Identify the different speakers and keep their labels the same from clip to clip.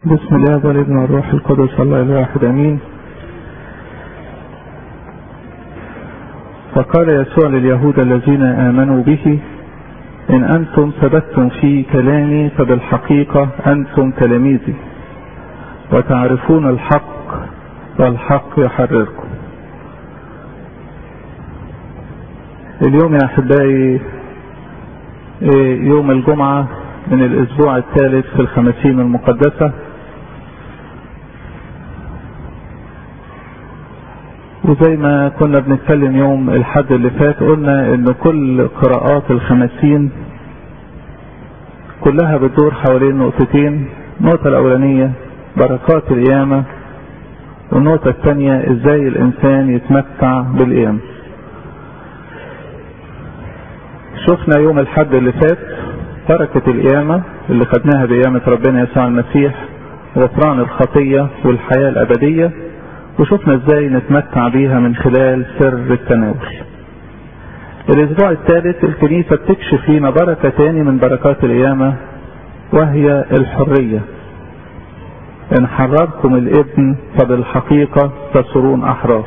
Speaker 1: بسم الله والابن والروح القدس الله الواحد امين وقال يسوع لليهود الذين امنوا به ان انتم ثبتتم في كلامي فبالحقيقه انتم تلاميذي وتعرفون الحق والحق يحرركم اليوم يا احبائي يوم الجمعه من الاسبوع الثالث في الخمسين المقدسه وزي ما كنا بنتكلم يوم الحد اللي فات قلنا ان كل قراءات الخمسين كلها بتدور حوالين نقطتين النقطة الأولانية بركات القيامة والنقطة الثانية ازاي الإنسان يتمتع بالقيامة شفنا يوم الحد اللي فات بركة القيامة اللي خدناها بقيامة ربنا يسوع المسيح غفران الخطية والحياة الأبدية وشفنا ازاي نتمتع بيها من خلال سر التناول الاسبوع الثالث الكنيسة بتكشف لنا بركة تاني من بركات القيامة وهي الحرية ان حرركم الابن فبالحقيقة تصيرون احرار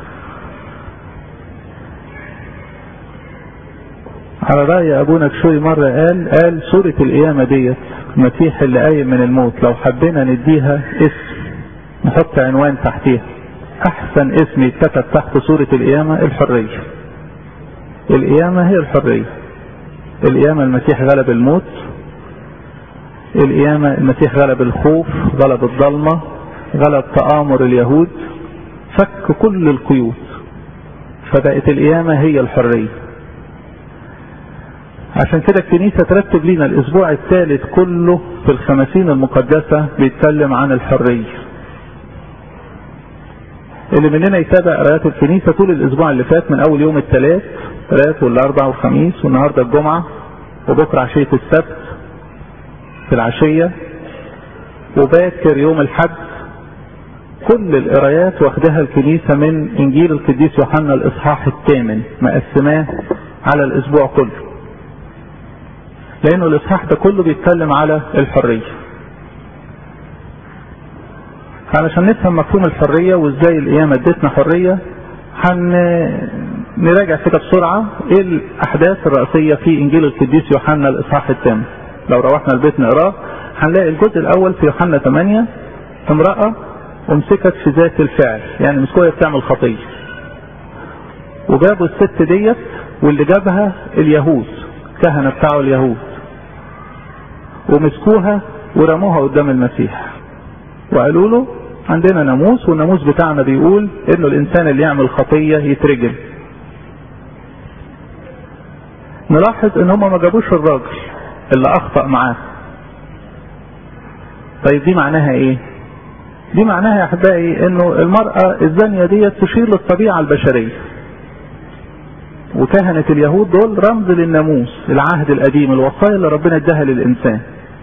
Speaker 1: على رأي ابونا كشوي مرة قال قال سورة القيامة ديت المسيح اللي قايم من الموت لو حبينا نديها اسم نحط عنوان تحتيها احسن اسم يتكتب تحت سورة القيامة الحرية القيامة هي الحرية القيامة المسيح غلب الموت القيامة المسيح غلب الخوف غلب الضلمة غلب تآمر اليهود فك كل القيود فبقت القيامة هي الحرية عشان كده الكنيسة ترتب لنا الاسبوع الثالث كله في الخمسين المقدسة بيتكلم عن الحرية اللي مننا يتابع قراءات الكنيسة طول الاسبوع اللي فات من اول يوم الثلاث الثلاث والاربع والخميس والنهاردة الجمعة وبكرة عشية السبت في العشية وباكر يوم الحد كل القرايات واخدها الكنيسة من انجيل القديس يوحنا الاصحاح الثامن مقسماه على الاسبوع كله لانه الاصحاح ده كله بيتكلم على الحريه علشان نفهم مفهوم الحرية وازاي القيامة ادتنا حرية هن نراجع كده بسرعة ايه الاحداث الرئيسية في انجيل القديس يوحنا الاصحاح الثامن لو روحنا البيت نقراه هنلاقي الجزء الاول في يوحنا 8 امرأة امسكت في ذات الفعل يعني مسكوها بتعمل خطية وجابوا الست ديت واللي جابها اليهود كهنة بتاعه اليهود ومسكوها ورموها قدام المسيح وقالوا له عندنا ناموس والناموس بتاعنا بيقول انه الانسان اللي يعمل خطيه يترجم نلاحظ ان هم ما جابوش الراجل اللي اخطا معاه طيب دي معناها ايه دي معناها يا احبائي انه المراه الزانيه ديت تشير للطبيعه البشريه وكهنه اليهود دول رمز للناموس العهد القديم الوصايا اللي ربنا اداها للانسان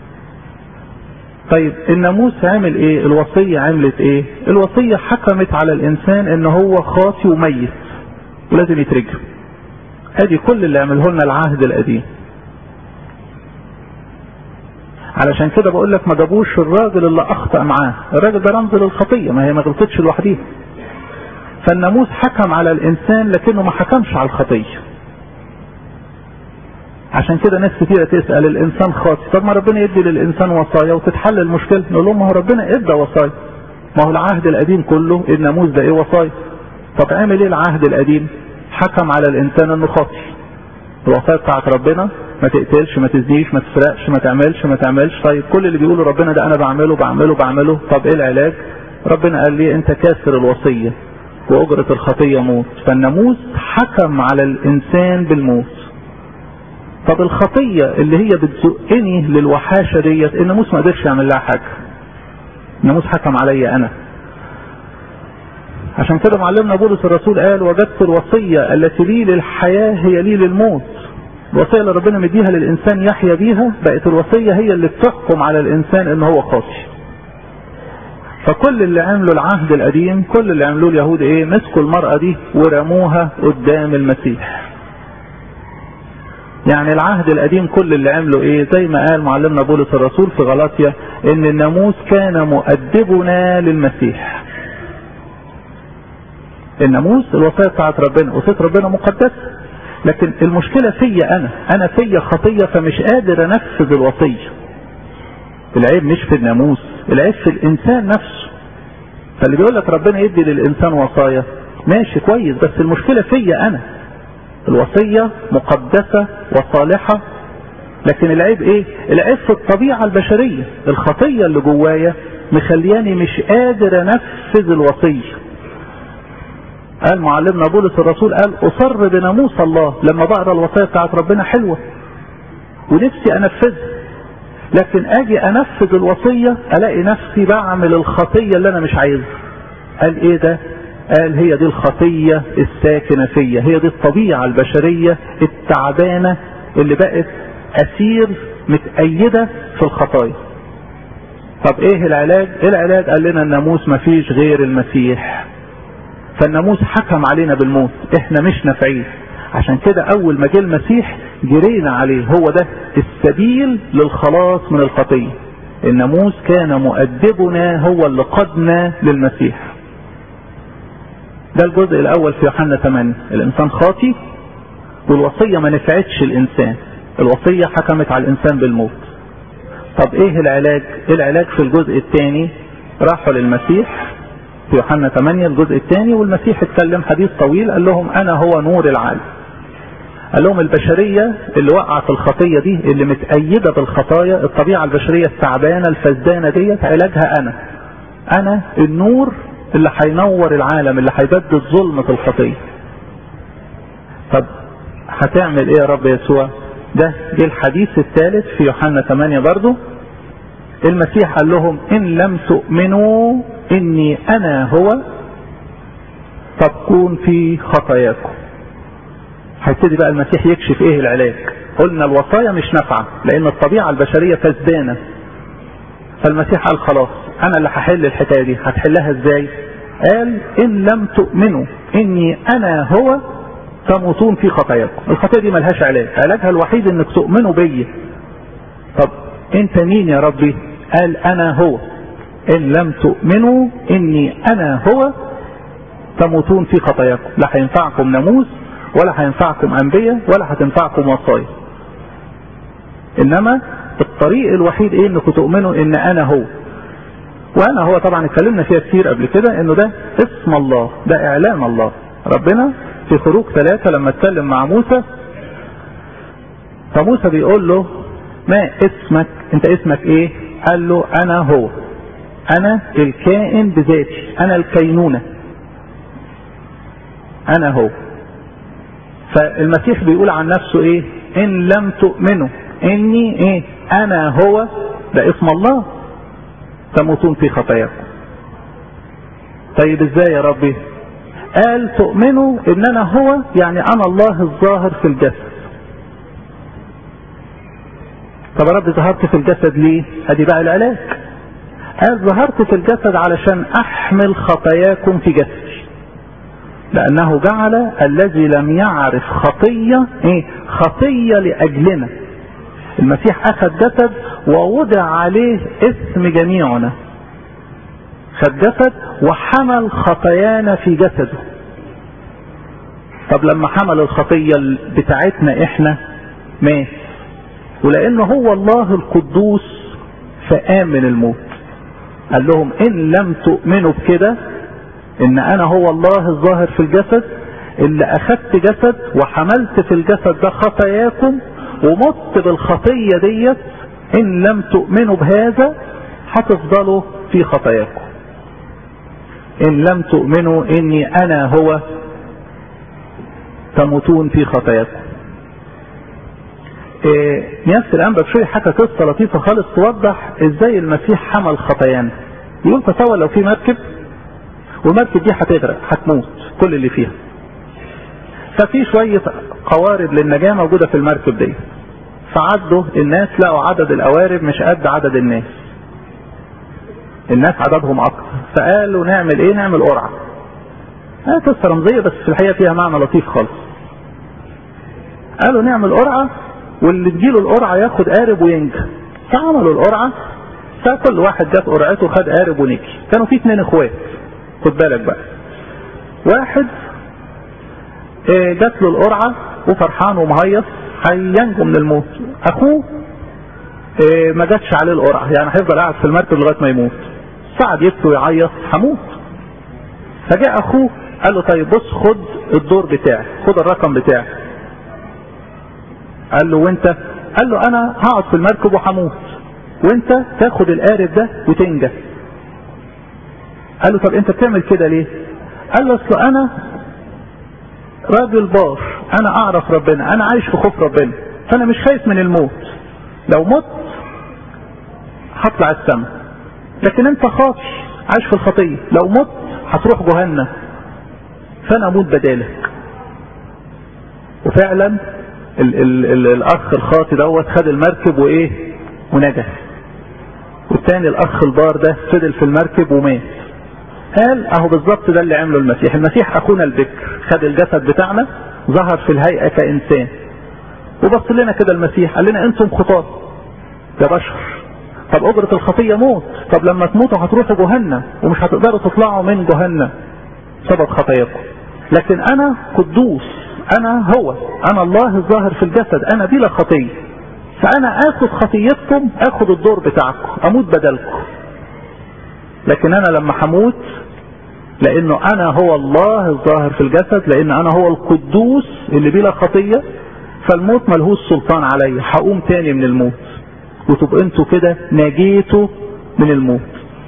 Speaker 1: طيب الناموس عمل ايه الوصية عملت ايه الوصية حكمت على الانسان ان هو خاطي وميت ولازم يترجم ادي كل اللي عمله لنا العهد القديم علشان كده بقول لك ما جابوش الراجل اللي اخطا معاه الراجل ده رمز للخطيه ما هي ما غلطتش لوحديها فالناموس حكم على الانسان لكنه ما حكمش على الخطيه عشان كده ناس كتيرة تسأل الإنسان خاطي طب ما ربنا يدي للإنسان وصايا وتتحل المشكلة نقول لهم ما هو ربنا ادى وصايا ما هو العهد القديم كله الناموس ده ايه وصايا طب عمل ايه العهد القديم حكم على الإنسان انه خاطي الوصايا بتاعت ربنا ما تقتلش ما تزنيش ما تسرقش ما تعملش ما تعملش طيب كل اللي بيقوله ربنا ده انا بعمله بعمله بعمله طب ايه العلاج ربنا قال لي انت كاسر الوصية واجرة الخطية موت فالناموس حكم على الانسان بالموت طب الخطية اللي هي بتزقني للوحاشة ديت الناموس ما قدرش يعمل لها حاجة الناموس حكم عليا انا عشان كده معلمنا بولس الرسول قال وجدت الوصية التي لي للحياة هي لي للموت الوصية اللي ربنا مديها للإنسان يحيا بيها بقت الوصية هي اللي بتحكم على الإنسان إن هو خاطي فكل اللي عملوا العهد القديم كل اللي عملوه اليهود ايه مسكوا المرأة دي ورموها قدام المسيح يعني العهد القديم كل اللي عمله ايه زي ما قال معلمنا بولس الرسول في غلاطيا ان الناموس كان مؤدبنا للمسيح الناموس الوصية بتاعت ربنا وصية ربنا مقدسة لكن المشكلة فيا انا انا فيا خطية فمش قادر انفذ الوصية العيب مش في الناموس العيب في الانسان نفسه فاللي بيقول لك ربنا يدي للانسان وصايا ماشي كويس بس المشكلة فيا انا الوصية مقدسة وصالحة لكن العيب ايه العيب في الطبيعة البشرية الخطية اللي جوايا مخلياني مش قادر انفذ الوصية قال معلمنا بولس الرسول قال اصر بناموس الله لما بقرا الوصية بتاعت ربنا حلوة ونفسي انفذها لكن اجي انفذ الوصية الاقي نفسي بعمل الخطية اللي انا مش عايزها قال ايه ده قال هي دي الخطية الساكنة فيا هي دي الطبيعة البشرية التعبانة اللي بقت أسير متأيدة في الخطايا طب ايه العلاج ايه العلاج قال لنا الناموس مفيش غير المسيح فالناموس حكم علينا بالموت احنا مش نافعين عشان كده اول ما جه المسيح جرينا عليه هو ده السبيل للخلاص من الخطية الناموس كان مؤدبنا هو اللي قدنا للمسيح ده الجزء الاول في يوحنا 8 الانسان خاطي والوصية ما نفعتش الانسان الوصية حكمت على الانسان بالموت طب ايه العلاج العلاج في الجزء الثاني راحوا للمسيح في يوحنا 8 الجزء الثاني والمسيح اتكلم حديث طويل قال لهم انا هو نور العالم قال لهم البشرية اللي وقع في الخطية دي اللي متأيدة بالخطايا الطبيعة البشرية التعبانة الفزدانة ديت علاجها انا انا النور اللي هينور العالم اللي هيبدد ظلمة الخطية طب هتعمل ايه يا رب يسوع ده جه الحديث الثالث في يوحنا 8 برضو المسيح قال لهم ان لم تؤمنوا اني انا هو تبقون في خطاياكم هيبتدي بقى المسيح يكشف ايه العلاج قلنا الوصايا مش نافعه لان الطبيعه البشريه فسدانه فالمسيح قال خلاص انا اللي هحل الحكايه دي هتحلها ازاي قال ان لم تؤمنوا اني انا هو تموتون في خطاياكم الخطيه دي ملهاش علاج علاجها الوحيد انك تؤمنوا بيا طب انت مين يا ربي قال انا هو ان لم تؤمنوا اني انا هو تموتون في خطاياكم لا هينفعكم ناموس ولا هينفعكم انبياء ولا هتنفعكم وصايا انما الطريق الوحيد ايه انكم تؤمنوا ان انا هو وانا هو طبعا اتكلمنا فيها كتير قبل كده انه ده اسم الله ده اعلان الله ربنا في خروج ثلاثة لما اتكلم مع موسى فموسى بيقول له ما اسمك انت اسمك ايه قال له انا هو انا الكائن بذاتي انا الكينونة انا هو فالمسيح بيقول عن نفسه ايه ان لم تؤمنوا اني ايه انا هو ده اسم الله تموتون في خطاياكم طيب ازاي يا ربي قال تؤمنوا ان انا هو يعني انا الله الظاهر في الجسد طب يا رب ظهرت في الجسد ليه ادي بقى العلاج قال ظهرت في الجسد علشان احمل خطاياكم في جسدي لانه جعل الذي لم يعرف خطية ايه خطية لاجلنا المسيح اخذ جسد ووضع عليه اسم جميعنا خد جسد وحمل خطايانا في جسده طب لما حمل الخطية بتاعتنا احنا مات ولانه هو الله القدوس فآمن الموت قال لهم ان لم تؤمنوا بكده ان انا هو الله الظاهر في الجسد اللي اخدت جسد وحملت في الجسد ده خطاياكم ومت بالخطية ديت ان لم تؤمنوا بهذا هتفضلوا في خطاياكم ان لم تؤمنوا اني انا هو تموتون في خطاياكم إيه نفس الانبا بشوي حكى قصه لطيفه خالص توضح ازاي المسيح حمل خطايانا يقول تصور لو في مركب والمركب دي هتغرق هتموت كل اللي فيها ففي شويه قوارب للنجاه موجوده في المركب دي فعدوا الناس لقوا عدد القوارب مش قد عدد الناس الناس عددهم اكتر فقالوا نعمل ايه نعمل قرعه آه قصه رمزيه بس في الحقيقه فيها معنى لطيف خالص قالوا نعمل قرعه واللي تجيله القرعة ياخد قارب وينجى فعملوا القرعة فكل واحد جاب قرعته خد قارب ونجي كانوا في اتنين اخوات خد بالك بقى واحد اه جات له القرعة وفرحان ومهيص هينجو من الموت اخوه اه ما جاتش عليه القرعة يعني هيفضل قاعد في المركب لغاية ما يموت صعد يبكي ويعيط هموت فجاء اخوه قال له طيب بص خد الدور بتاعي خد الرقم بتاعي قال له وانت قال له انا هقعد في المركب وهموت وانت تاخد القارب ده وتنجى قال له طب انت بتعمل كده ليه قال له اصل انا راجل بار انا اعرف ربنا انا عايش في خوف ربنا فانا مش خايف من الموت لو مت هطلع السماء لكن انت خاطي عايش في الخطيه لو مت هتروح جهنم فانا اموت بدالك وفعلا ال ال ال الاخ الخاطي دوت خد المركب وايه ونجا والتاني الاخ البار ده فضل في المركب ومات قال اهو بالظبط ده اللي عمله المسيح المسيح اخونا البكر خد الجسد بتاعنا ظهر في الهيئه كانسان وبص لنا كده المسيح قال لنا انتم خطاة يا بشر طب اجرة الخطية موت طب لما تموتوا هتروحوا جهنم ومش هتقدروا تطلعوا من جهنم سبب خطاياكم لكن انا قدوس انا هو انا الله الظاهر في الجسد انا بلا خطية فانا اخد خطيتكم اخد الدور بتاعكم اموت بدلكم لكن انا لما هموت لانه انا هو الله الظاهر في الجسد لان انا هو القدوس اللي بلا خطية فالموت ملهوش سلطان عليا هقوم تاني من الموت وتبقوا انتوا كده نجيتوا من الموت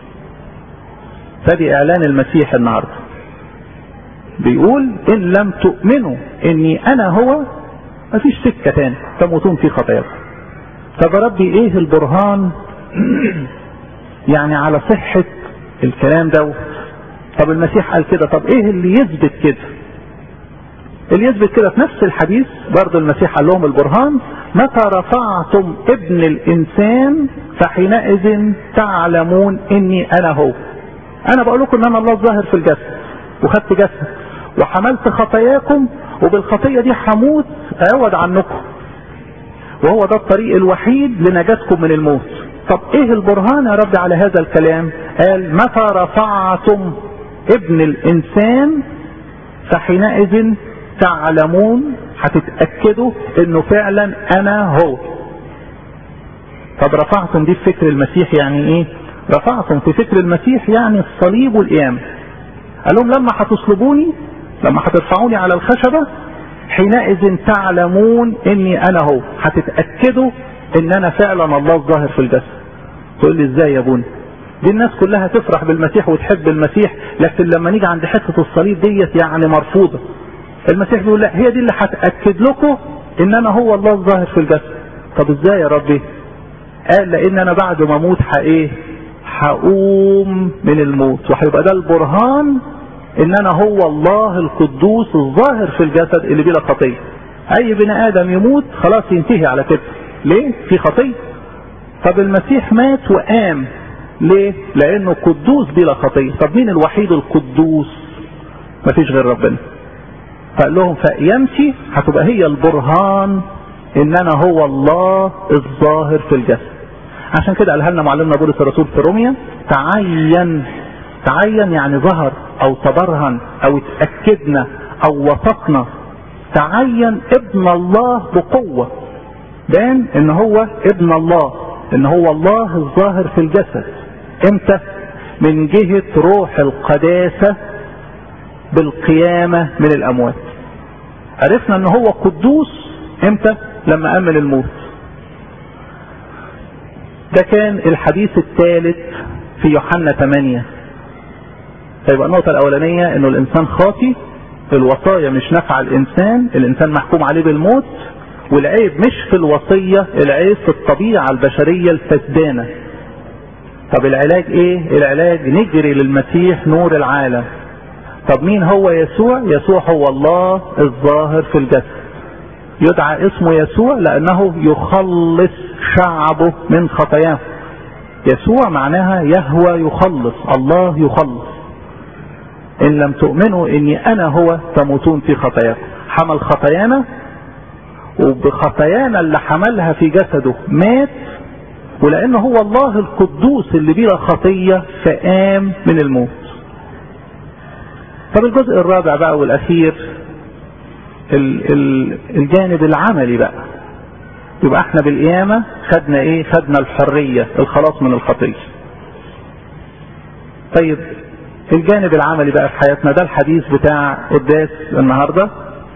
Speaker 1: فدي اعلان المسيح النهارده بيقول ان لم تؤمنوا اني انا هو مفيش سكة تاني تموتون في خطاياكم طب يا ربي ايه البرهان يعني على صحة الكلام ده طب المسيح قال كده طب ايه اللي يثبت كده اللي يثبت كده في نفس الحديث برضه المسيح قال لهم البرهان متى رفعتم ابن الانسان فحينئذ تعلمون اني انا هو انا بقول لكم ان انا الله الظاهر في الجسد وخدت جسد وحملت خطاياكم وبالخطية دي هموت اعوض عنكم وهو ده الطريق الوحيد لنجاتكم من الموت طب ايه البرهان يا رب على هذا الكلام قال متى رفعتم ابن الانسان فحينئذ تعلمون هتتأكدوا انه فعلا انا هو طب رفعتم دي في فكر المسيح يعني ايه رفعتم في فكر المسيح يعني الصليب والقيامة قال لهم لما هتصلبوني لما هترفعوني على الخشبة حينئذ تعلمون اني انا هو هتتأكدوا ان انا فعلا الله الظاهر في الجسد تقول لي ازاي يا ابونا دي الناس كلها تفرح بالمسيح وتحب المسيح لكن لما نيجي عند حتة الصليب ديت يعني مرفوضة المسيح بيقول لا هي دي اللي هتأكد لكم ان انا هو الله الظاهر في الجسد طب ازاي يا ربي قال لان انا بعد ما اموت ايه هقوم من الموت وهيبقى ده البرهان ان انا هو الله القدوس الظاهر في الجسد اللي بلا خطيه اي بني ادم يموت خلاص ينتهي على كده ليه في خطيه طب المسيح مات وقام ليه لانه قدوس بلا خطيه طب مين الوحيد القدوس مفيش غير ربنا فقال لهم فقيامتي هتبقى هي البرهان ان انا هو الله الظاهر في الجسد عشان كده قالها لنا معلمنا بولس الرسول في روميا تعين تعين يعني ظهر او تبرهن او اتأكدنا او وثقنا تعين ابن الله بقوة بان ان هو ابن الله ان هو الله الظاهر في الجسد امتى من جهة روح القداسة بالقيامة من الاموات عرفنا ان هو قدوس امتى لما امن الموت ده كان الحديث الثالث في يوحنا 8 فيبقى النقطة الأولانية إنه الإنسان خاطي الوصايا مش نافعة الإنسان الإنسان محكوم عليه بالموت والعيب مش في الوصية العيب في الطبيعة البشرية الفسدانة طب العلاج إيه؟ العلاج نجري للمسيح نور العالم طب مين هو يسوع؟ يسوع هو الله الظاهر في الجسد يدعى اسمه يسوع لأنه يخلص شعبه من خطاياه يسوع معناها يهوى يخلص الله يخلص ان لم تؤمنوا اني انا هو تموتون في خطاياكم حمل خطايانا وبخطايانا اللي حملها في جسده مات ولأنه هو الله القدوس اللي بلا خطية فقام من الموت طب الجزء الرابع بقى والأخير الجانب العملي بقى يبقى احنا بالقيامة خدنا ايه خدنا الحرية الخلاص من الخطية طيب الجانب العملي بقى في حياتنا ده الحديث بتاع قداس النهاردة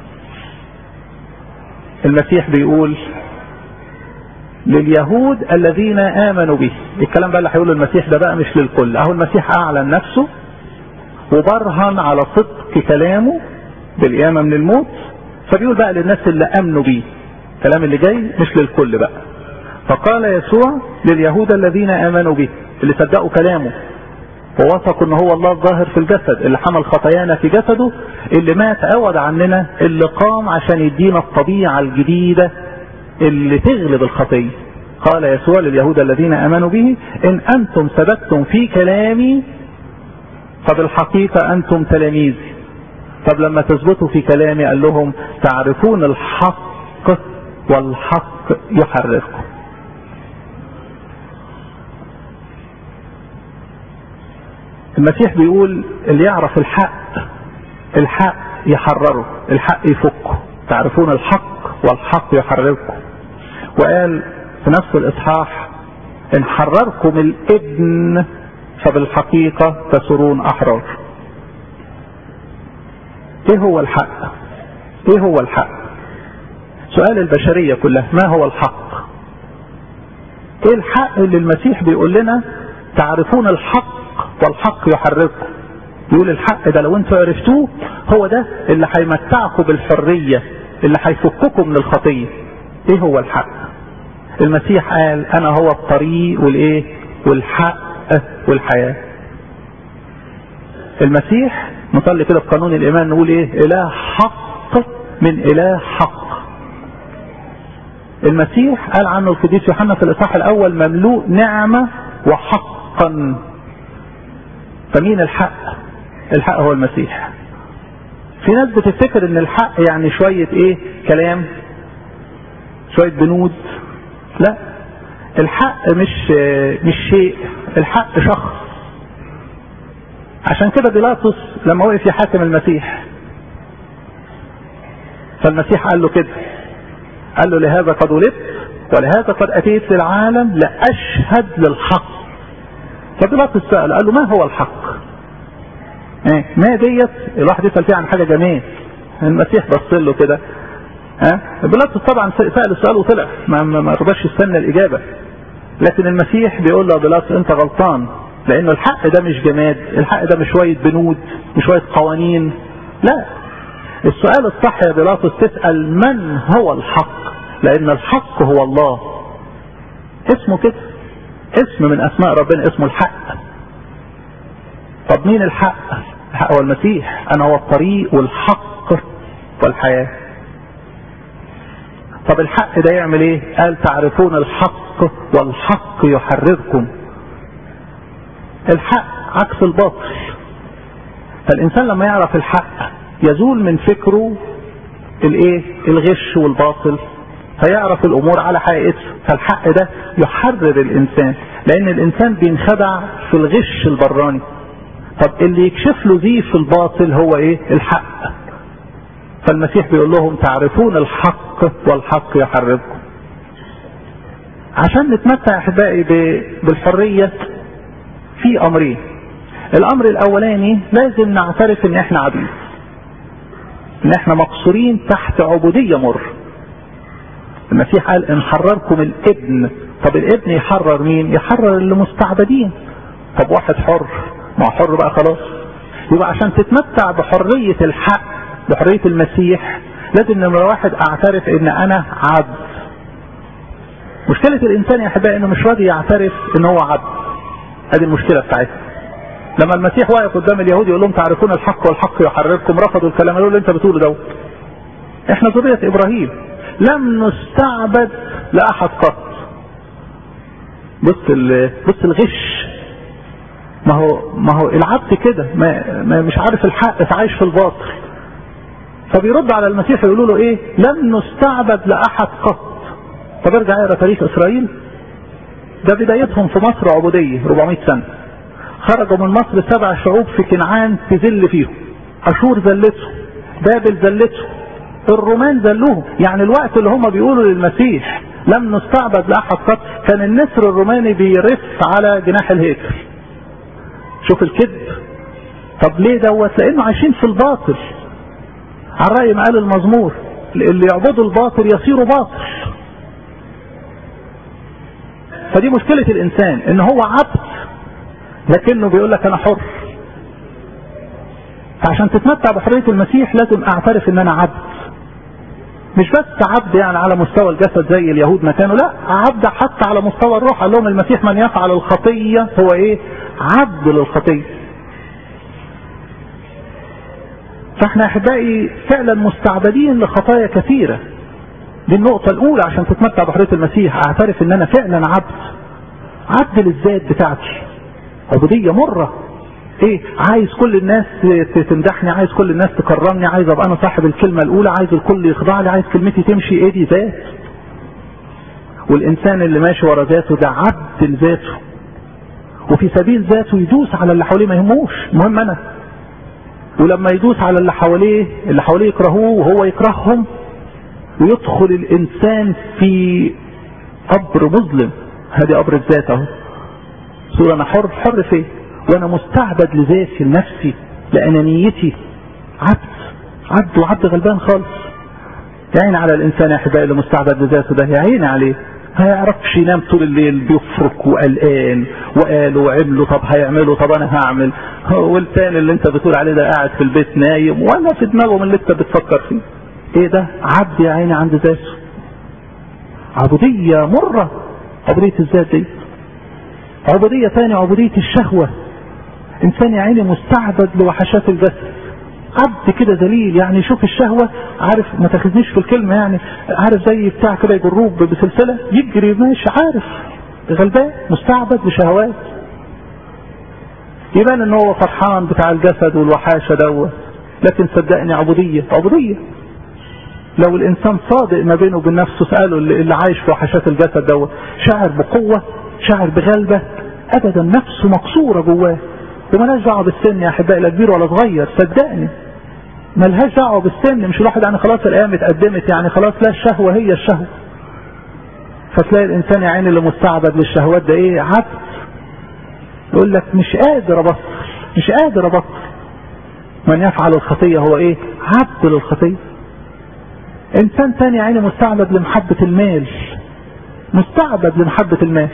Speaker 1: المسيح بيقول لليهود الذين امنوا به الكلام بقى اللي هيقوله المسيح ده بقى مش للكل اهو المسيح اعلن نفسه وبرهن على صدق كلامه بالقيامه من الموت فبيقول بقى للناس اللي امنوا بيه الكلام اللي جاي مش للكل بقى فقال يسوع لليهود الذين امنوا به اللي صدقوا كلامه ووثقوا ان هو الله الظاهر في الجسد اللي حمل خطايانا في جسده اللي مات عوض عننا اللي قام عشان يدينا الطبيعه الجديده اللي تغلب الخطيه قال يسوع لليهود الذين امنوا به ان انتم ثبتتم في كلامي فبالحقيقه انتم تلاميذي طب لما تثبتوا في كلامي قال لهم تعرفون الحق والحق يحرركم المسيح بيقول اللي يعرف الحق الحق يحرره الحق يفكه تعرفون الحق والحق يحرركم وقال في نفس الاصحاح ان حرركم الابن فبالحقيقة تسرون احرار ايه هو الحق ايه هو الحق سؤال البشرية كلها ما هو الحق ايه الحق اللي المسيح بيقول لنا تعرفون الحق والحق يحرركم يقول الحق ده لو انتوا عرفتوه هو ده اللي هيمتعكم بالحرية اللي هيفككم من الخطية ايه هو الحق المسيح قال انا هو الطريق والايه والحق والحياة المسيح نصلي كده في قانون الايمان نقول ايه اله حق من اله حق المسيح قال عنه القديس يوحنا في الاصحاح الاول مملوء نعمة وحقا فمين الحق الحق هو المسيح في ناس بتفتكر ان الحق يعني شوية ايه كلام شوية بنود لا الحق مش مش شيء الحق شخص عشان كده بيلاطس لما وقف يحاكم المسيح فالمسيح قال له كده قال له لهذا قد ولدت ولهذا قد اتيت للعالم لاشهد للحق فبيلاطس سأل قال له ما هو الحق ايه ما ديت الواحد يسأل فيها عن حاجة جميل المسيح بص له كده ها بيلاطس طبعا سأل السؤال وطلع ما ما رضاش يستنى الإجابة لكن المسيح بيقول له بيلاطس أنت غلطان لأنه الحق ده مش جماد الحق ده مش شوية بنود مش شوية قوانين لا السؤال الصح يا بيلاطس تسأل من هو الحق لأن الحق هو الله اسمه كده اسم من أسماء ربنا اسمه الحق طب مين الحق الحق هو المسيح أنا هو الطريق والحق والحياة طب الحق ده يعمل ايه قال تعرفون الحق والحق يحرركم الحق عكس الباطل فالانسان لما يعرف الحق يزول من فكره الايه الغش والباطل فيعرف الامور على حقيقتها فالحق ده يحرر الانسان لان الانسان بينخدع في الغش البراني طب اللي يكشف له دي في الباطل هو ايه الحق فالمسيح بيقول لهم تعرفون الحق والحق يحرركم عشان نتمتع احبائي بالحرية في امرين الامر الاولاني لازم نعترف ان احنا عبيد ان احنا مقصورين تحت عبودية مر المسيح قال ان حرركم الابن طب الابن يحرر مين يحرر اللي مستعبدين طب واحد حر ما حر بقى خلاص يبقى عشان تتمتع بحرية الحق بحرية المسيح لازم نمرة واحد اعترف ان انا عبد مشكلة الانسان يا احبائي انه مش راضي يعترف ان هو عبد ادي المشكلة بتاعتنا لما المسيح واقف قدام اليهود يقول لهم تعرفون الحق والحق يحرركم رفضوا الكلام قالوا اللي انت بتقوله ده احنا ذرية ابراهيم لم نستعبد لاحد قط بص بص الغش ما هو ما هو العبد كده ما, ما مش عارف الحق فعايش في الباطل فبيرد على المسيح يقولوا له ايه لم نستعبد لاحد قط طب ارجع اقرا تاريخ اسرائيل ده بدايتهم في مصر عبودية 400 سنة خرجوا من مصر سبع شعوب في كنعان تذل فيهم اشور ذلته بابل ذلته الرومان ذلوهم يعني الوقت اللي هم بيقولوا للمسيح لم نستعبد لاحد قط كان النسر الروماني بيرف على جناح الهيكل شوف الكذب طب ليه دوت لانه عايشين في الباطل على رأي ما قال المزمور اللي يعبدوا الباطل يصيروا باطل فدي مشكلة الانسان ان هو عبد لكنه بيقول لك انا حر فعشان تتمتع بحرية المسيح لازم اعترف ان انا عبد مش بس عبد يعني على مستوى الجسد زي اليهود ما كانوا لا عبد حتى على مستوى الروح قال لهم المسيح من يفعل الخطية هو ايه عبد للخطية فاحنا احبائي فعلا مستعبدين لخطايا كثيرة دي النقطة الاولى عشان تتمتع بحرية المسيح اعترف ان انا فعلا عبد عبد للذات بتاعتي عبودية مرة ايه عايز كل الناس تمدحني عايز كل الناس تكرمني عايز ابقى انا صاحب الكلمة الاولى عايز الكل يخضع لي عايز كلمتي تمشي ايه دي ذات والانسان اللي ماشي ورا ذاته ده عبد لذاته وفي سبيل ذاته يدوس على اللي حواليه ما يهموش المهم انا ولما يدوس على اللي حواليه اللي حواليه يكرهوه وهو يكرههم ويدخل الانسان في قبر مظلم هذه قبر الذات اهو صورة انا حر حر فين وانا مستعبد لذاتي لنفسي لانانيتي عبد عبد وعبد غلبان خالص يا عيني على الانسان يا احبائي اللي مستعبد لذاته ده يا عيني عليه هيعرفش ينام طول الليل بيفرك وقلقان وقالوا وعملوا طب هيعملوا طب انا هعمل والتاني اللي انت بتقول عليه ده قاعد في البيت نايم ولا في دماغه من اللي انت بتفكر فيه ايه ده عبد يا عيني عند ذاته عبودية مرة عبودية الذات دي عبودية تاني عبودية الشهوة انسان يا عيني مستعبد لوحشات الجسد عبد كده ذليل يعني يشوف الشهوة عارف ما تاخذنيش في الكلمة يعني عارف زي بتاع كده يجروه بسلسلة يجري ماشي عارف غلبان مستعبد بشهوات يبان ان هو فرحان بتاع الجسد والوحاشة دوت لكن صدقني عبودية عبودية لو الانسان صادق ما بينه وبين نفسه سأله اللي عايش في وحشات الجسد دوت شعر بقوة شعر بغلبة ابدا نفسه مكسورة جواه ومالهاش دعوه بالسن يا احبائي لا كبير ولا صغير صدقني مالهاش دعوه بالسن مش الواحد يعني خلاص الايام اتقدمت يعني خلاص لا الشهوه هي الشهوه فتلاقي الانسان يا عيني اللي مستعبد للشهوات ده ايه عبد يقول لك مش قادر ابطل مش قادر ابطل من يفعل الخطيه هو ايه عبد للخطيه انسان تاني يا عيني مستعبد لمحبه المال مستعبد لمحبه المال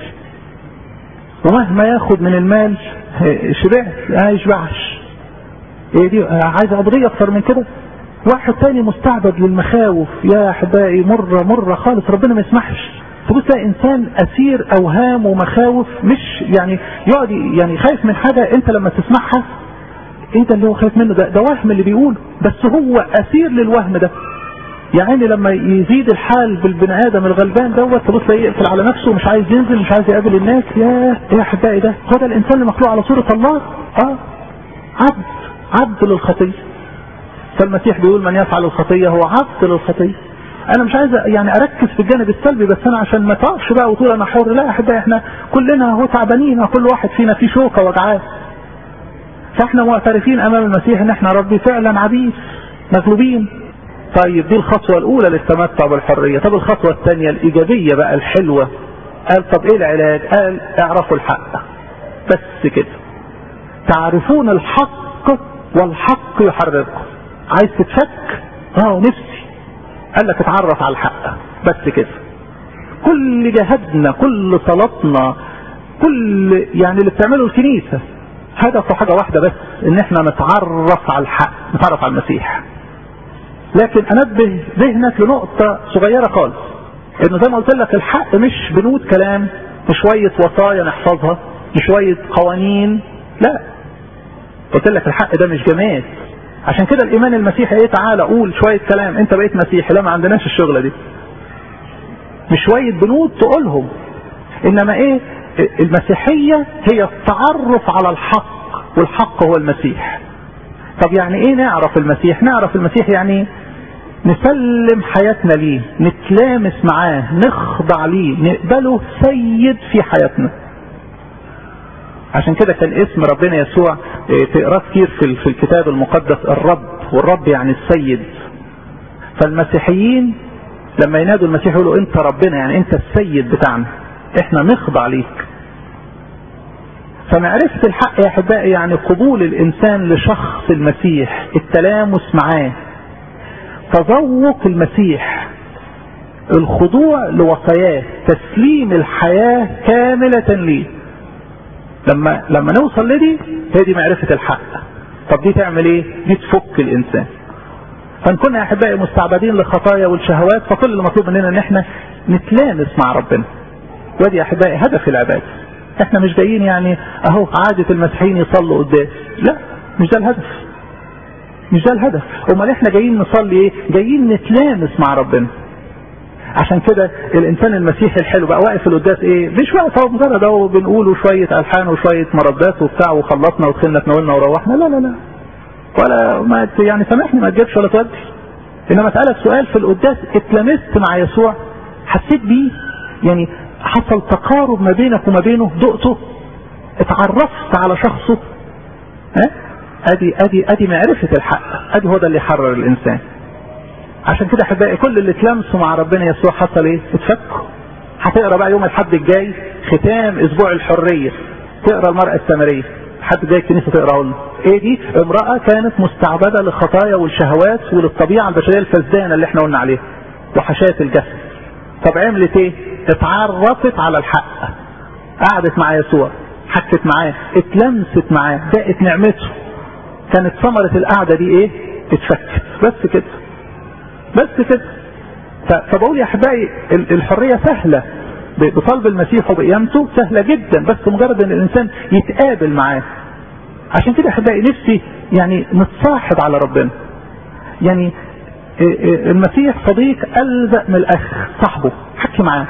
Speaker 1: ومهما ياخد من المال شبعت ما يشبعش ايه دي عايز عبودية اكتر من كده واحد تاني مستعبد للمخاوف يا احبائي مرة مرة خالص ربنا ما يسمحش تبص تلاقي انسان اسير اوهام ومخاوف مش يعني يقعد يعني خايف من حاجة انت لما تسمعها ايه ده اللي هو خايف منه ده ده وهم اللي بيقوله بس هو اسير للوهم ده يعني لما يزيد الحال بالبني ادم الغلبان دوت تبص تلاقيه يقفل على نفسه مش عايز ينزل مش عايز يقابل الناس يا يا احبائي ده هو ده الانسان اللي مخلوق على صوره الله اه عبد عبد للخطيه فالمسيح بيقول من يفعل الخطيه هو عبد للخطيه انا مش عايز يعني اركز في الجانب السلبي بس انا عشان ما تقفش بقى وتقول انا حر لا يا احبائي احنا كلنا هو تعبانين كل واحد فينا فيه شوكه وجعاه فاحنا معترفين امام المسيح ان احنا ربي فعلا عبيد مغلوبين طيب دي الخطوة الأولى للتمتع بالحرية طب الخطوة الثانية الإيجابية بقى الحلوة قال طب إيه العلاج قال اعرفوا الحق بس كده تعرفون الحق والحق يحرركم عايز تتفك اه نفسي قال لك اتعرف على الحق بس كده كل جهدنا كل صلاتنا كل يعني اللي بتعمله الكنيسة هدفه حاجة واحدة بس ان احنا نتعرف على الحق نتعرف على المسيح لكن انبه ذهنك لنقطة صغيرة خالص انه زي ما قلت لك الحق مش بنود كلام مش شوية وصايا نحفظها مش شوية قوانين لا قلت لك الحق ده مش جماد عشان كده الايمان المسيحي ايه تعالى قول شوية كلام انت بقيت مسيحي لا ما عندناش الشغلة دي مش شوية بنود تقولهم انما ايه المسيحية هي التعرف على الحق والحق هو المسيح طب يعني ايه نعرف المسيح نعرف المسيح يعني نسلم حياتنا ليه نتلامس معاه نخضع ليه نقبله سيد في حياتنا عشان كده كان اسم ربنا يسوع تقراه كتير في في الكتاب المقدس الرب والرب يعني السيد فالمسيحيين لما ينادوا المسيح يقولوا انت ربنا يعني انت السيد بتاعنا احنا نخضع ليك فمعرفة الحق يا احبائي يعني قبول الانسان لشخص المسيح التلامس معاه تذوق المسيح الخضوع لوصاياه تسليم الحياة كاملة ليه لما لما نوصل لدي هي دي معرفة الحق طب دي تعمل ايه دي تفك الانسان فان كنا يا احبائي مستعبدين للخطايا والشهوات فكل اللي مطلوب مننا ان احنا نتلامس مع ربنا ودي يا احبائي هدف العباده احنا مش جايين يعني اهو عادة المسيحيين يصلوا قدام لا مش ده الهدف مش ده الهدف امال احنا جايين نصلي ايه جايين نتلامس مع ربنا عشان كده الانسان المسيحي الحلو بقى واقف في القداس ايه مش واقف هو مجرد اهو بنقول شويه الحان وشويه مردات وبتاع وخلصنا ودخلنا تناولنا وروحنا لا لا لا ولا ما يعني سامحني ما تجيبش ولا تودي انما اسالك سؤال في القداس اتلمست مع يسوع حسيت بيه يعني حصل تقارب ما بينك وما بينه دقته اتعرفت على شخصه ها ادي ادي ادي معرفه الحق ادي هو ده اللي يحرر الانسان عشان كده احبائي كل اللي اتلمسوا مع ربنا يسوع حصل ايه؟ اتفكوا. هتقرا بقى يوم الحد الجاي ختام اسبوع الحريه. تقرا المراه السامريه. حد جاي الكنيسه تقرا لنا. ايه دي؟ امراه كانت مستعبده للخطايا والشهوات وللطبيعه البشريه الفسدانه اللي احنا قلنا عليها. وحشات الجسد. طب عملت ايه؟ اتعرفت على الحق. قعدت مع يسوع. حكت معاه. اتلمست معاه. دقت نعمته. كانت ثمره القعده دي ايه؟ اتفكت. بس كده. بس كده فبقول يا احبائي الحريه سهله بطلب المسيح وبقيامته سهله جدا بس مجرد ان الانسان يتقابل معاه عشان كده احبائي نفسي يعني نتصاحب على ربنا يعني المسيح صديق الزق من الاخ صاحبه حكي معاه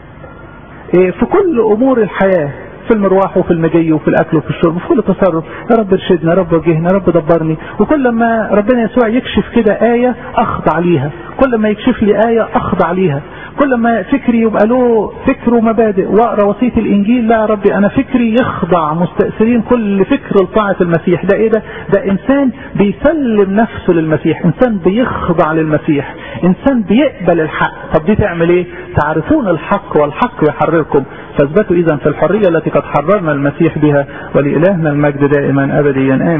Speaker 1: في كل امور الحياه في المروح وفي المجي وفي الاكل وفي الشرب وفي كل تصرف يا رب ارشدنا يا رب وجهنا يا رب دبرني وكل ما ربنا يسوع يكشف كده آية أخضع ليها كل ما يكشف لي آية أخضع ليها كل ما فكري يبقى له فكر ومبادئ واقرا وصيه الانجيل لا يا ربي انا فكري يخضع مستاثرين كل فكر لطاعه المسيح ده ايه ده؟ ده انسان بيسلم نفسه للمسيح، انسان بيخضع للمسيح، انسان بيقبل الحق، طب دي تعمل ايه؟ تعرفون الحق والحق يحرركم، فاثبتوا اذا في الحريه التي قد حررنا المسيح بها ولالهنا المجد دائما ابديا امين.